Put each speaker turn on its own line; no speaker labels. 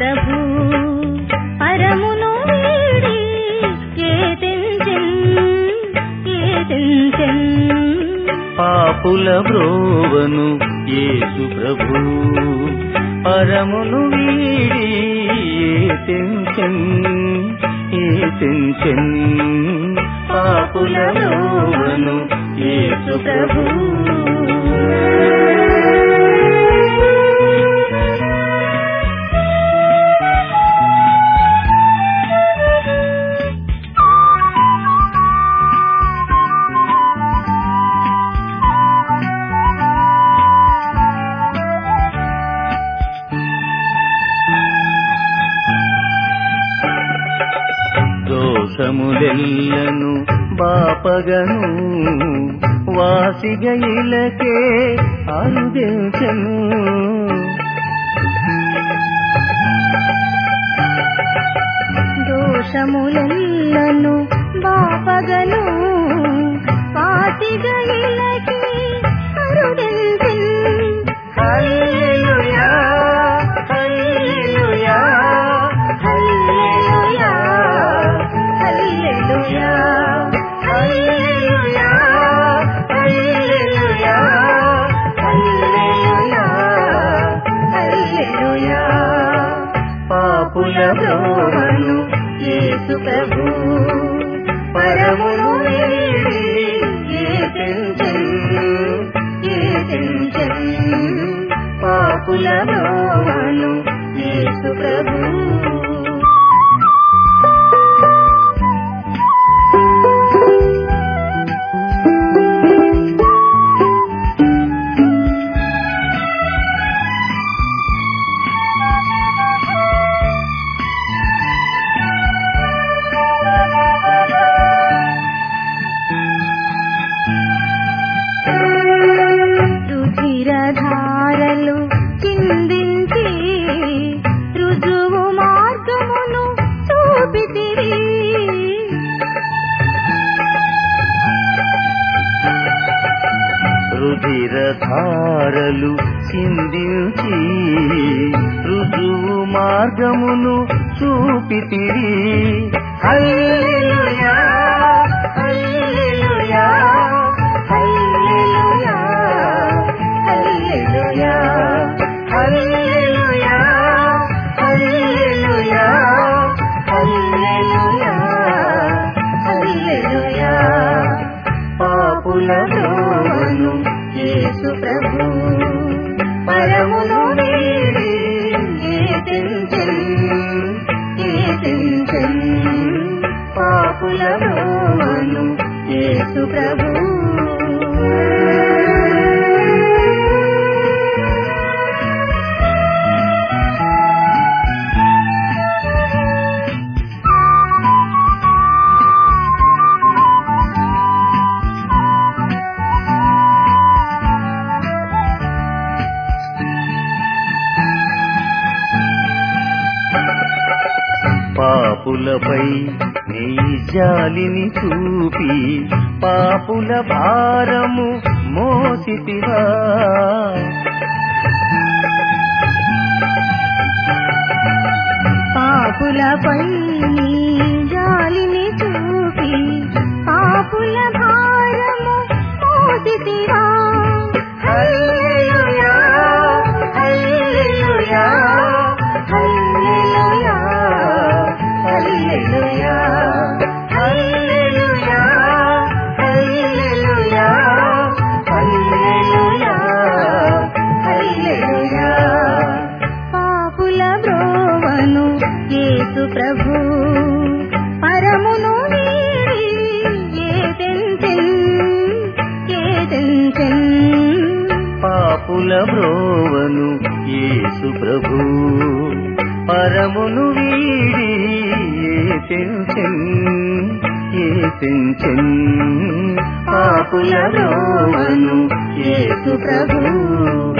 ప్రభు పరమును వీడి ఏతించెన్ ఏతించెన్
పాపుల బ్రోవను యేసు ప్రభు పరమును వీడి ఏతించెన్ ఏతించెన్ పాపుల బ్రోవను యేసు ప్రభు దోషములెల్లను బాపగను వాసిగ ఇలకే అరుదించను
దోషములెల్లను బాపగను పాతిగ ఇలకి అరుదించెన్
హల్లెలూయా హల్లెలూయా
హల్లెలూయా హల్లెలూయా
హల్లెలూయా హల్లెలూయా
హల్లెలూయా హల్లెలూయా
పాపుల బ్రోవను యేసు ప్రభు పరమును వీడి ఏతించెన్ ఏతించెన్ పాపుల బ్రోవను యేసు ప్రభు
రుచిరధారలు చిందించి రుజువు మార్గమును చూపితిరి
రుధిరధారలు చిందించి రుజువు మార్గమును చూపితిరి హల్లెలూయా హల్లెలూయా
హల్లెలూయా హల్లెలూయా
హల్లెలూయా హల్లెలూయా
హల్లెలూయా హల్లెలూయా
పాపుల బ్రోవను యేసు ప్రభు పరమును వీడి ఏతించెన్ ఏతించెన్ పాపుల బ్రోవను యేసు ప్రభు పాపులపై నీ జాలిని చూపి పాపుల భారము మోసితివా
పాపులపై నీ జాలిని చూపి పాపుల భారము మోసితివా
హల్లెలూయా హల్లెలూయా
హల్లెలూయా
హల్లెలూయా హల్లెలూయా హల్లెలూయా హల్లెలూయా హల్లెలూయా
పాపుల బ్రోవను యేసు ప్రభు పరమును వీడి ఏదెంచెన్ ఏదెంచెన్
పాపుల బ్రోవను యేసు ప్రభు పరమును వీడి ఏతించెన్ ఏతించెన్ పాపుల బ్రోవను యేసు ప్రభు